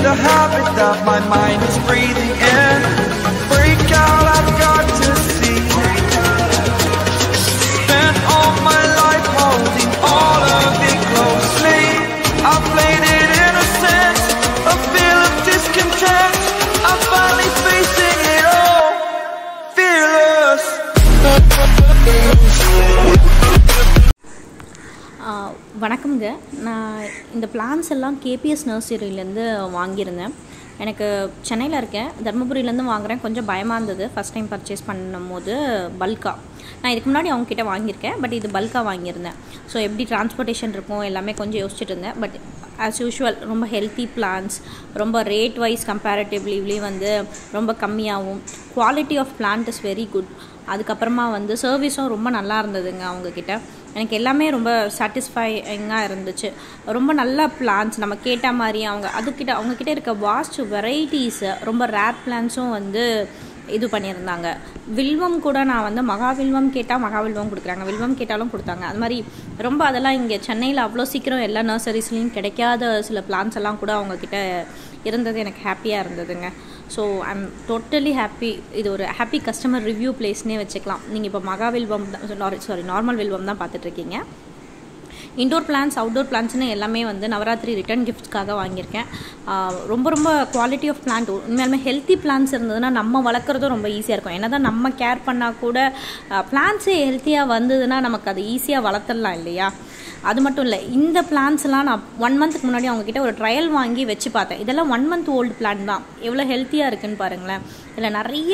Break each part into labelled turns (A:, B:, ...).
A: a habit that my mind is breathing in. Break out, I've got to see. Spent all my life holding all of it closely. I played it innocent, a feel of discontent. I'm finally facing it all, fearless.
B: ஆஹ் வணக்கம்ங்க நான் இந்த plans எல்லாம் KBS நர்சரியிலேருந்து வாங்கியிருந்தேன் எனக்கு சென்னையில் இருக்கேன் தருமபுரியிலேருந்து வாங்குறேன் கொஞ்சம் பயமாக இருந்தது ஃபஸ்ட் டைம் பர்ச்சேஸ் பண்ணும்போது பல்கா நான் இதுக்கு முன்னாடி அவங்க கிட்ட வாங்கியிருக்கேன் பட் இது பல்காக வாங்கியிருந்தேன் ஸோ எப்படி டிரான்ஸ்போர்ட்டேஷன் இருக்கும் எல்லாமே கொஞ்சம் யோசிச்சுட்டு இருந்தேன் பட் ஆஸ் யூஷுவல் ரொம்ப ஹெல்த்தி பிளான்ஸ் ரொம்ப ரேட் வைஸ் கம்பேரிட்டிவ்லி வந்து ரொம்ப கம்மியாகவும் quality of plant is very good அதுக்கப்புறமா வந்து சர்வீஸும் ரொம்ப நல்லா இருந்ததுங்க அவங்கக்கிட்ட எனக்கு எல்லாமே ரொம்ப சாட்டிஸ்ஃபைங்காக இருந்துச்சு ரொம்ப நல்ல பிளான்ஸ் நம்ம கேட்ட மாதிரி அவங்க அதுக்கிட்ட அவங்கக்கிட்ட இருக்க வாஸ்ட் வெரைட்டிஸு ரொம்ப ரேர் பிளான்ஸும் வந்து இது பண்ணியிருந்தாங்க வில்வம் கூட நான் வந்து மகாவில்வம் கேட்டால் மகாவில்வம் கொடுக்குறாங்க வில்வம் கேட்டாலும் கொடுத்தாங்க அது மாதிரி ரொம்ப அதெல்லாம் இங்கே சென்னையில் அவ்வளோ சீக்கிரம் எல்லா நர்சரிஸ்லேயும் கிடைக்காத சில பிளான்ஸ் எல்லாம் கூட அவங்கக்கிட்ட இருந்தது எனக்கு ஹாப்பியாக இருந்ததுங்க ஸோ ஐம் டோட்டலி ஹாப்பி இது ஒரு ஹாப்பி கஸ்டமர் ரிவ்யூ பிளேஸ்னே வச்சுக்கலாம் நீங்கள் இப்போ மகாவில்வம் தான் சாரி நார்மல் வில்வம் தான் பார்த்துட்ருக்கீங்க இன்டோர் பிளான்ஸ் அவுட்டோர் பிளான்ஸ்னு எல்லாமே வந்து நவராத்திரி ரிட்டர்ன் கிஃப்ட்ஸ்க்காக வாங்கியிருக்கேன் ஆஹ் ரொம்ப ரொம்ப குவாலிட்டி ஆஃப் பிளான்ட் உண்மையாலுமே ஹெல்த்தி பிளான்ஸ் இருந்ததுன்னா நம்ம வளர்க்குறதும் ரொம்ப ஈஸியாக இருக்கும் என்ன தான் நம்ம கேர் பண்ணால் கூட பிளான்ஸே ஹெல்த்தியாக வந்ததுன்னா நமக்கு அது ஈஸியாக வளர்த்துடலாம் இல்லையா அது மட்டும் இல்லை இந்த பிளான்ஸ்லாம் நான் ஒன் மந்த்துக்கு முன்னாடி அவங்கக்கிட்ட ஒரு ட்ரையல் வாங்கி வச்சு பார்த்தேன் இதெல்லாம் ஒன் மந்த் ஓல்டு பிளான் தான் எவ்வளோ ஹெல்த்தியாக இருக்குன்னு பாருங்களேன் இதில் நிறைய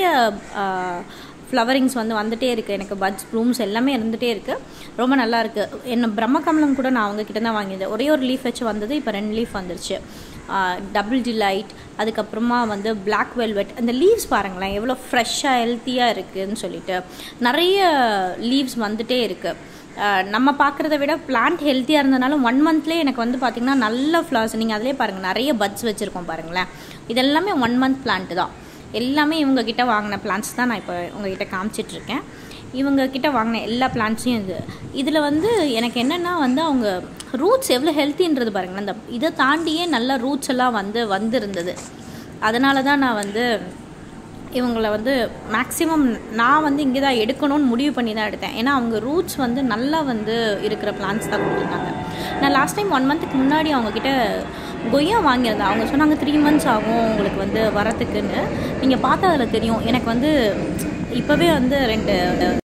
B: ஃப்ளவரிங்ஸ் வந்து வந்துட்டே இருக்குது எனக்கு பட்ஸ் ப்ளூம்ஸ் எல்லாமே இருந்துகிட்டே இருக்குது ரொம்ப நல்லா இருக்குது என்ன பிரம்மகமலம் கூட நான் அவங்கக்கிட்ட தான் வாங்கியிருந்தேன் ஒரே ஒரு லீஃப் வச்சு வந்தது இப்போ ரெண்டு லீஃப் வந்துருச்சு டபுள் டிலைட் அதுக்கப்புறமா வந்து பிளாக் வெல்வெட் அந்த லீவ்ஸ் பாருங்களேன் எவ்வளோ ஃப்ரெஷ்ஷாக ஹெல்த்தியாக இருக்குதுன்னு சொல்லிட்டு நிறைய லீவ்ஸ் வந்துட்டே இருக்குது நம்ம பார்க்குறத விட பிளான்ட் ஹெல்த்தியாக இருந்தனால ஒன் மந்த்லேயே எனக்கு வந்து பார்த்திங்கன்னா நல்ல ஃப்ளவர்ஸ் நீங்கள் அதிலே பாருங்கள் நிறைய பட்ஸ் வச்சுருக்கோம் பாருங்களேன் இதெல்லாமே ஒன் மந்த் பிளான்ட்டு தான் எல்லாமே இவங்க கிட்ட வாங்கின பிளான்ஸ் தான் நான் இப்போ உங்ககிட்ட காமிச்சிட்ருக்கேன் இவங்க கிட்ட வாங்கின எல்லா பிளான்ட்ஸையும் இது இதில் வந்து எனக்கு என்னென்னா வந்து அவங்க ரூட்ஸ் எவ்வளோ ஹெல்த்தின்றது பாருங்களேன் இந்த இதை தாண்டியே நல்ல ரூட்ஸ் எல்லாம் வந்து வந்திருந்தது அதனால தான் நான் வந்து இவங்கள வந்து மேக்ஸிமம் நான் வந்து இங்கே தான் எடுக்கணும்னு முடிவு பண்ணி தான் எடுத்தேன் ஏன்னா அவங்க ரூட்ஸ் வந்து நல்லா வந்து இருக்கிற பிளான்ஸ் தான் கொடுத்துருந்தாங்க நான் லாஸ்ட் டைம் ஒன் மந்த்துக்கு முன்னாடி அவங்கக்கிட்ட கொய்யா வாங்கியிருந்தேன் அவங்க சொன்னாங்க த்ரீ மந்த்ஸ் ஆகும் உங்களுக்கு வந்து வரத்துக்குன்னு நீங்கள் பார்த்தா அதில் தெரியும் எனக்கு வந்து இப்போவே வந்து ரெண்டு